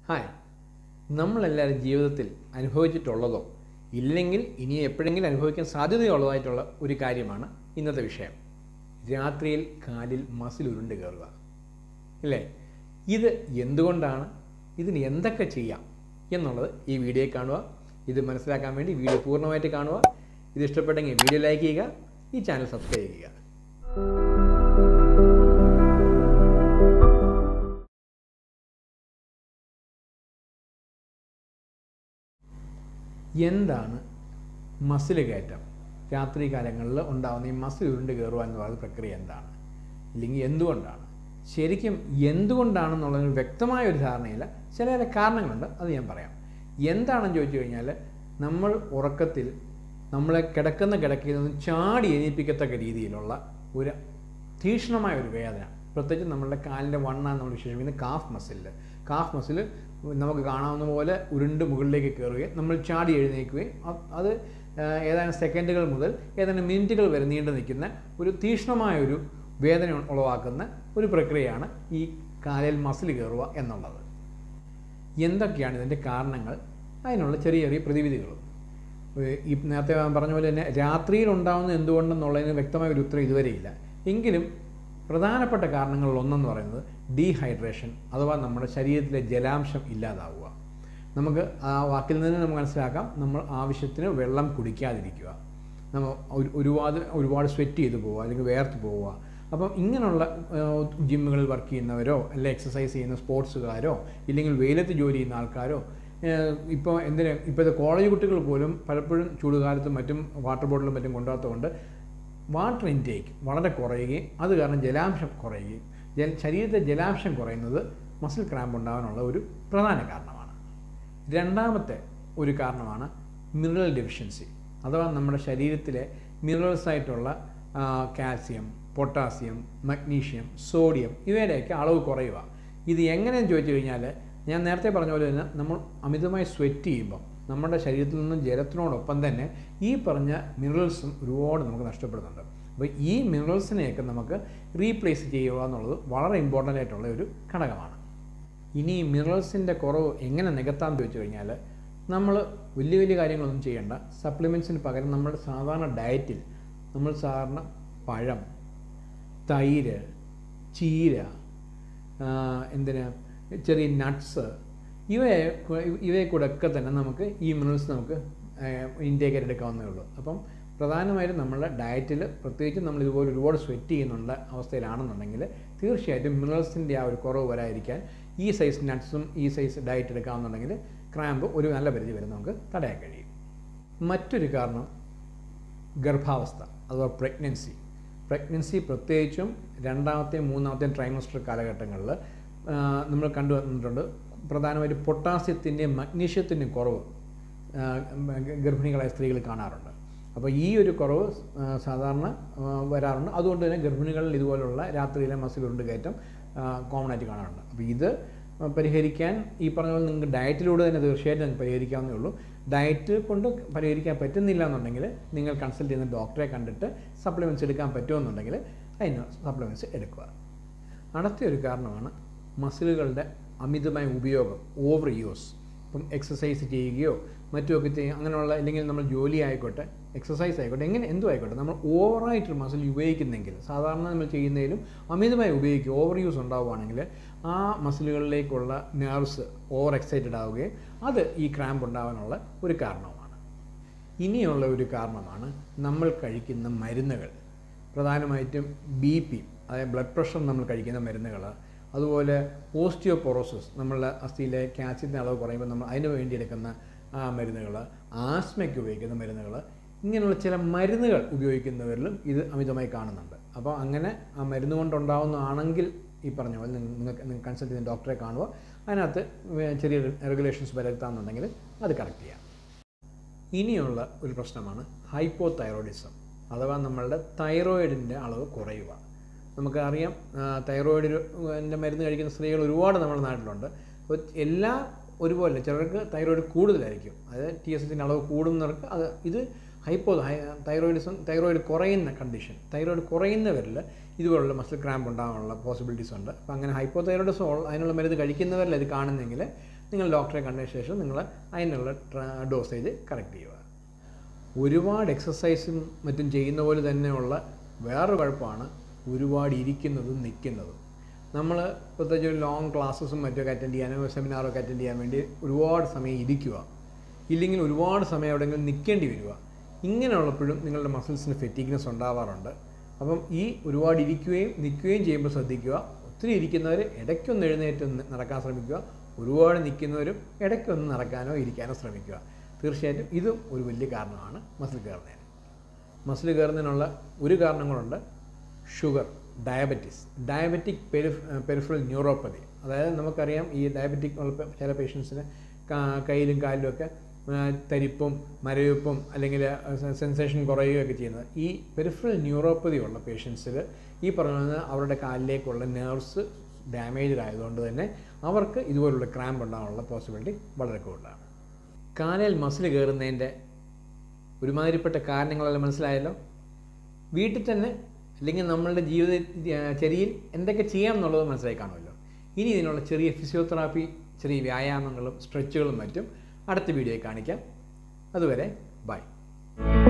hi നമ്മളെല്ലാവരും ജീവിതത്തിൽ അനുഭവിച്ചിട്ടുള്ളതോ ഇല്ലെങ്കിൽ ഇനി എപ്പോഴെങ്കിലും അനുഭവിക്കാൻ സാധ്യതയുള്ളതായിട്ടുള്ള ഒരു കാര്യമാണ് ഇന്നത്തെ വിഷയം രാത്രിയിൽ കാലിൽ മസിൽ ഉരുണ്ട് കയറുക ഇല്ലേ ഇത് എന്തുകൊണ്ടാണ് ഇതിന് എന്തൊക്കെ ചെയ്യാം എന്നുള്ളത് ഈ വീഡിയോ കാണുക ഇത് മനസ്സിലാക്കാൻ വേണ്ടി വീഡിയോ പൂർണ്ണമായിട്ട് കാണുക ഇത് ഇഷ്ടപ്പെട്ടെങ്കിൽ വീഡിയോ ലൈക്ക് ചെയ്യുക ഈ ചാനൽ സബ്സ്ക്രൈബ് ചെയ്യുക എന്താണ് മസിൽ കയറ്റം രാത്രി കാലങ്ങളിൽ ഉണ്ടാകുന്ന ഈ മസിൽ ഉരുണ്ട് കയറുക എന്ന് പറയുന്ന പ്രക്രിയ എന്താണ് ഇല്ലെങ്കിൽ എന്തുകൊണ്ടാണ് ശരിക്കും എന്തുകൊണ്ടാണെന്നുള്ളതിന് വ്യക്തമായ ഒരു ധാരണയില്ല ചില ചില കാരണങ്ങളുണ്ട് അത് ഞാൻ പറയാം എന്താണെന്ന് ചോദിച്ചു കഴിഞ്ഞാൽ നമ്മൾ ഉറക്കത്തിൽ നമ്മളെ കിടക്കുന്ന കിടക്കയിൽ നിന്ന് ചാടി എണീപ്പിക്കത്തക്ക രീതിയിലുള്ള ഒരു തീക്ഷ്ണമായ ഒരു വേദന പ്രത്യേകിച്ച് നമ്മളുടെ കാലിൻ്റെ വണ്ണാന്ന് നമ്മൾ വിശേഷിപ്പിക്കുന്നത് കാഫ് മസിലിൽ കാഫ് മസിൽ നമുക്ക് കാണാവുന്ന പോലെ ഉരുണ്ട് മുകളിലേക്ക് കയറുകയും നമ്മൾ ചാടി എഴുന്നേൽക്കുകയും അ- അത് ആ, ഏതാനും സെക്കൻഡുകൾ മുതൽ ഏതാനും മിനിറ്റുകൾ വരെ നീണ്ടു നിൽക്കുന്ന ഒരു തീക്ഷ്ണമായ ഒരു വേദന ഉളവാക്കുന്ന ഒരു പ്രക്രിയയാണ് ഈ കാലിൽ മസിൽ കയറുക എന്നുള്ളത് എന്തൊക്കെയാണ് ഇതിൻ്റെ കാരണങ്ങൾ അതിനുള്ള ചെറിയ ചെറിയ പ്രതിവിധികളും ഏഹ് ഈ നേരത്തെ ഞാൻ പറഞ്ഞ പോലെ തന്നെ രാത്രിയിൽ ഉണ്ടാകുന്ന എന്തുകൊണ്ടെന്നുള്ളതിന് വ്യക്തമായ ഒരു ഉത്തരം ഇതുവരെയില്ല എങ്കിലും പ്രധാനപ്പെട്ട കാരണങ്ങളിൽ ഒന്നെന്ന് പറയുന്നത് ഡീഹൈഡ്രേഷൻ അഥവാ നമ്മുടെ ശരീരത്തിലെ ജലാംശം ഇല്ലാതാവുക നമുക്ക് ആ വാക്കിൽ നിന്ന് നമുക്ക് മനസ്സിലാക്കാം നമ്മൾ ആവശ്യത്തിന് വെള്ളം കുടിക്കാതിരിക്കുക നമ്മൾ ഒരു- ഒരുപാട് ഒരുപാട് സ്വെറ്റ് ചെയ്ത് പോവുക അല്ലെങ്കിൽ വേർത്ത് പോവുക അപ്പം ഇങ്ങനെയുള്ള ഏഹ്, ജിമ്മുകളിൽ വർക്ക് ചെയ്യുന്നവരോ അല്ലെങ്കിൽ എക്സസൈസ് ചെയ്യുന്ന സ്പോർട്സുകാരോ ഇല്ലെങ്കിൽ വെയിലത്ത് ജോലി ചെയ്യുന്ന ആൾക്കാരോ ഏഹ്, ഇപ്പോൾ എന്തിന് ഇപ്പോഴത്തെ കോളേജ് കുട്ടികൾ പോലും പലപ്പോഴും ചൂടുകാലത്തും മറ്റും വാട്ടർ ബോട്ടിലും മറ്റും കൊണ്ടുപോകാത്തതുകൊണ്ട് വാട്ടർ ഇൻടേക്ക് വളരെ കുറയുകയും അത് കാരണം ജലാംശം കുറയുകയും ജല ശരീരത്തെ ജലാംശം കുറയുന്നത് മസിൽ ക്രാമ്പ് ഉണ്ടാകാനുള്ള ഒരു പ്രധാന കാരണമാണ് രണ്ടാമത്തെ ഒരു കാരണമാണ് മിനറൽ ഡെഫിഷ്യൻസി അഥവാ നമ്മുടെ ശരീരത്തിലെ മിനറൽസ് ആയിട്ടുള്ള ആ, കാൽസ്യം പൊട്ടാസ്യം മഗ്നീഷ്യം സോഡിയം ഇവയുടെയൊക്കെ അളവ് കുറയുക ഇത് എങ്ങനെയെന്ന് ചോദിച്ചു കഴിഞ്ഞാൽ ഞാൻ നേരത്തെ പറഞ്ഞ പോലെ തന്നെ നമ്മൾ അമിതമായി സ്വെറ്റ് ചെയ്യുമ്പോൾ നമ്മുടെ ശരീരത്തിൽ നിന്നും ജലത്തിനോടൊപ്പം തന്നെ ഈ പറഞ്ഞ മിനറൽസും ഒരുപാട് നമുക്ക് നഷ്ടപ്പെടുന്നുണ്ട് അപ്പോൾ ഈ മിനറൽസിനെയൊക്കെ നമുക്ക് റീപ്ലേസ് ചെയ്യുക എന്നുള്ളത് വളരെ ഇമ്പോർട്ടൻ്റ് ആയിട്ടുള്ള ഒരു ഘടകമാണ് ഇനി ഈ മിനറൽസിൻ്റെ കുറവ് എങ്ങനെ നികത്താമെന്ന് ചോദിച്ചു കഴിഞ്ഞാൽ നമ്മൾ വലിയ വലിയ കാര്യങ്ങളൊന്നും ചെയ്യേണ്ട സപ്ലിമെൻറ്റ്സിന് പകരം നമ്മുടെ സാധാരണ ഡയറ്റിൽ നമ്മൾ സാധാരണ പഴം തൈര് ചീര ആ, എന്തിന് ചെറിയ നട്ട്സ് ഇവയെ കു- ഇവയെ കൂടെ ഒക്കെ തന്നെ നമുക്ക് ഈ മിനറൽസ് നമുക്ക് ഇൻടേക്ക് എടുക്കാവുന്നേ ഉള്ളൂ അപ്പം പ്രധാനമായിട്ടും നമ്മുടെ ഡയറ്റിൽ പ്രത്യേകിച്ച് നമ്മൾ ഇതുപോലെ ഒരുപാട് സ്വെറ്റ് ചെയ്യുന്നുണ്ട് അവസ്ഥയിലാണെന്നുണ്ടെങ്കിൽ തീർച്ചയായിട്ടും മിനറൽസിൻ്റെ ആ ഒരു കുറവ് വരാതിരിക്കാൻ ഈ സൈസ് നട്ട്സും ഈ സൈസ് ഡയറ്റ് എടുക്കാമെന്നുണ്ടെങ്കിൽ ക്രാമ്പ് ഒരു നല്ല പരിധി വരെ നമുക്ക് തടയാൻ കഴിയും മറ്റൊരു കാരണം ഗർഭാവസ്ഥ അഥവാ പ്രഗ്നൻസി പ്രഗ്നൻസി പ്രത്യേകിച്ചും രണ്ടാമത്തെയും മൂന്നാമത്തെയും ട്രൈമസ്റ്റർ കാലഘട്ടങ്ങളിൽ നമ്മൾ കണ്ടുവന്നിട്ടുണ്ട് പ്രധാനമായിട്ടും പൊട്ടാസ്യത്തിൻ്റെയും മഗ്നീഷ്യത്തിൻ്റെയും കുറവ് ആ, ഗ- ഗർഭിണികളായ സ്ത്രീകൾ കാണാറുണ്ട് അപ്പോൾ ഈ ഒരു കുറവ് ആ, സാധാരണ ആ, വരാറുണ്ട് അതുകൊണ്ട് തന്നെ ഗർഭിണികളിൽ ഇതുപോലുള്ള രാത്രിയിലെ മസിൽ ഉരുണ്ട് കയറ്റം കോമൺ ആയിട്ട് കാണാറുണ്ട് അപ്പോൾ ഇത് പരിഹരിക്കാൻ ഈ പറഞ്ഞ പോലെ നിങ്ങൾക്ക് ഡയറ്റിലൂടെ തന്നെ തീർച്ചയായിട്ടും നിങ്ങൾക്ക് പരിഹരിക്കാവുന്നേ ഉള്ളൂ ഡയറ്റ് കൊണ്ട് പരിഹരിക്കാൻ പറ്റുന്നില്ല എന്നുണ്ടെങ്കിൽ നിങ്ങൾ കൺസൾട്ട് ചെയ്യുന്ന ഡോക്ടറെ കണ്ടിട്ട് സപ്ലിമെൻറ്റ്സ് എടുക്കാൻ പറ്റുമെന്നുണ്ടെങ്കിൽ അതിന് സപ്ലിമെൻറ്റ്സ് എടുക്കുക അടുത്ത ഒരു കാരണമാണ് മസിലുകളുടെ അമിതമായ ഉപയോഗം ഓവർ യൂസ് ഇപ്പം എക്സസൈസ് ചെയ്യുകയോ മറ്റുമൊക്കെ ചെയ്യുക അങ്ങനെയുള്ള അല്ലെങ്കിൽ നമ്മൾ ജോലി ആയിക്കോട്ടെ എക്സസൈസ് ആയിക്കോട്ടെ എങ്ങനെ എന്തും ആയിക്കോട്ടെ നമ്മൾ ഓവറായിട്ട് മസിൽ ഉപയോഗിക്കുന്നെങ്കിൽ സാധാരണ നമ്മൾ ചെയ്യുന്നതിലും അമിതമായി ഉപയോഗിക്കുക ഓവർ യൂസ് ഉണ്ടാവുകയാണെങ്കിൽ ആ മസിലുകളിലേക്കുള്ള നെർവ്സ് ഓവർ എക്സൈറ്റഡ് ആവുകയും അത് ഈ ക്രാമ്പ് ഉണ്ടാവാനുള്ള ഒരു കാരണവുമാണ് ഇനിയുള്ള ഒരു കാരണമാണ് നമ്മൾ കഴിക്കുന്ന മരുന്നുകൾ പ്രധാനമായിട്ടും ബി പി അതായത് ബ്ലഡ് പ്രഷർ നമ്മൾ കഴിക്കുന്ന മരുന്നുകൾ അതുപോലെ ഓസ്റ്റിയോപൊറോസിസ് നമ്മളുടെ അസ്ഥിയിലെ കാൽസ്യത്തിൻ്റെ അളവ് കുറയുമ്പോൾ നമ്മൾ അതിന് വേണ്ടി എടുക്കുന്ന ആ മരുന്നുകൾ ആസ്മയ്ക്ക് ഉപയോഗിക്കുന്ന മരുന്നുകൾ ഇങ്ങനെയുള്ള ചില മരുന്നുകൾ ഉപയോഗിക്കുന്നവരിലും ഇത് അമിതമായി കാണുന്നുണ്ട് അപ്പോൾ അങ്ങനെ ആ മരുന്ന് കൊണ്ടുണ്ടാവുന്നതാണെങ്കിൽ ഈ പറഞ്ഞ പോലെ നിങ്ങൾ നിങ്ങൾക്ക് നിങ്ങൾ കൺസൾട്ട് ചെയ്യുന്ന ഡോക്ടറെ കാണുക അതിനകത്ത് വേ- ചെറിയ റെഗുലേഷൻസ് വരുത്താമെന്നുണ്ടെങ്കിൽ അത് കറക്റ്റ് ചെയ്യാം ഇനിയുള്ള ഒരു പ്രശ്നമാണ് ഹൈപ്പോ തൈറോയിഡിസം അഥവാ നമ്മളുടെ തൈറോയിഡിൻ്റെ അളവ് കുറയുക നമുക്കറിയാം തൈറോയിഡിൻ്റെ മരുന്ന് കഴിക്കുന്ന സ്ത്രീകൾ ഒരുപാട് നമ്മുടെ നാട്ടിലുണ്ട് അപ്പോൾ എല്ലാ ഒരുപോലെ ചിലർക്ക് തൈറോയിഡ് കൂടുതലായിരിക്കും അതായത് ടി എസ് എച്ചിൻ്റെ അളവ് കൂടുന്നവർക്ക് അത് ഇത് ഹൈപ്പോ തൈറോയിഡിസം തൈറോയിഡ് കുറയുന്ന കണ്ടീഷൻ തൈറോയിഡ് കുറയുന്നവരിൽ ഇതുപോലുള്ള മസിൽ ക്രാമ്പ് ഉണ്ടാകാനുള്ള പോസിബിലിറ്റീസ് ഉണ്ട് അപ്പോൾ അങ്ങനെ ഹൈപ്പോ തൈറോയിഡിസം അതിനുള്ള മരുന്ന് കഴിക്കുന്നവരിൽ ഇത് കാണുന്നെങ്കിൽ നിങ്ങൾ ഡോക്ടറെ കണ്ടതിന് ശേഷം നിങ്ങൾ അതിനുള്ള ഡോസേജ് കറക്റ്റ് ചെയ്യുക ഒരുപാട് എക്സസൈസും മറ്റും ചെയ്യുന്ന പോലെ തന്നെയുള്ള വേറൊരു കുഴപ്പമാണ് ഒരുപാട് ഇരിക്കുന്നതും നിൽക്കുന്നതും നമ്മൾ പ്രത്യേകിച്ച് ഒരു ലോങ് ക്ലാസ്സസും മറ്റൊക്കെ അറ്റൻഡ് ചെയ്യാനോ സെമിനാറൊക്കെ അറ്റൻഡ് ചെയ്യാൻ വേണ്ടി ഒരുപാട് സമയം ഇരിക്കുക ഇല്ലെങ്കിൽ ഒരുപാട് സമയം എവിടെയെങ്കിലും നിൽക്കേണ്ടി വരിക ഇങ്ങനെയുള്ളപ്പോഴും നിങ്ങളുടെ മസിൽസിന് ഫെറ്റിഗ്നെസ് ഉണ്ടാവാറുണ്ട് അപ്പം ഈ ഒരുപാട് ഇരിക്കുകയും നിൽക്കുകയും ചെയ്യുമ്പോൾ ശ്രദ്ധിക്കുക ഒത്തിരി ഇരിക്കുന്നവർ ഇടയ്ക്കൊന്ന് എഴുന്നേറ്റ് ഒന്ന് നടക്കാൻ ശ്രമിക്കുക ഒരുപാട് നിൽക്കുന്നവരും ഇടയ്ക്കൊന്ന് നടക്കാനോ ഇരിക്കാനോ ശ്രമിക്കുക തീർച്ചയായിട്ടും ഇതും ഒരു വലിയ കാരണമാണ് മസിൽ കയറുന്നതിന് മസിൽ കയറുന്നതിനുള്ള ഒരു കാരണം കൂടെ ഷുഗർ ഡയബറ്റിസ് ഡയബറ്റിക് പെരിഫ് പെരിഫറൽ ന്യൂറോപ്പതി അതായത് നമുക്കറിയാം ഈ ഡയബറ്റിക് ഉള്ള പ- ചില പേഷ്യൻസിന് കയ്യിലും കാലിലും ഒക്കെ ആ, തരിപ്പും മരവിപ്പും അല്ലെങ്കിൽ സെൻസേഷൻ കുറയുകയൊക്കെ ചെയ്യുന്നത് ഈ പെരിഫറൽ ന്യൂറോപ്പതി ഉള്ള പേഷ്യൻസിൽ ഈ പറഞ്ഞ അവരുടെ കാലിലേക്കുള്ള നേർവ്സ് ഡാമേജ്ഡ് ആയതുകൊണ്ട് തന്നെ അവർക്ക് ഇതുപോലുള്ള ക്രാമ്പ് ഉണ്ടാകാനുള്ള പോസിബിലിറ്റി വളരെ കൂടുതലാണ് കാലിൽ മസിൽ കയറുന്നതിൻ്റെ ഒരുമാതിരിപ്പെട്ട കാരണങ്ങളെല്ലാം മനസ്സിലായല്ലോ വീട്ടിൽ തന്നെ അല്ലെങ്കിൽ നമ്മളുടെ ജീവിത ആ, ചര്യയിൽ എന്തൊക്കെ ചെയ്യാം എന്നുള്ളത് മനസ്സിലായി കാണുമല്ലോ ഇനി ഇതിനുള്ള ചെറിയ ഫിസിയോതെറാപ്പി ചെറിയ വ്യായാമങ്ങളും സ്ട്രെച്ചുകളും മറ്റും അടുത്ത വീഡിയോയിൽ കാണിക്കാം അതുവരെ ബൈ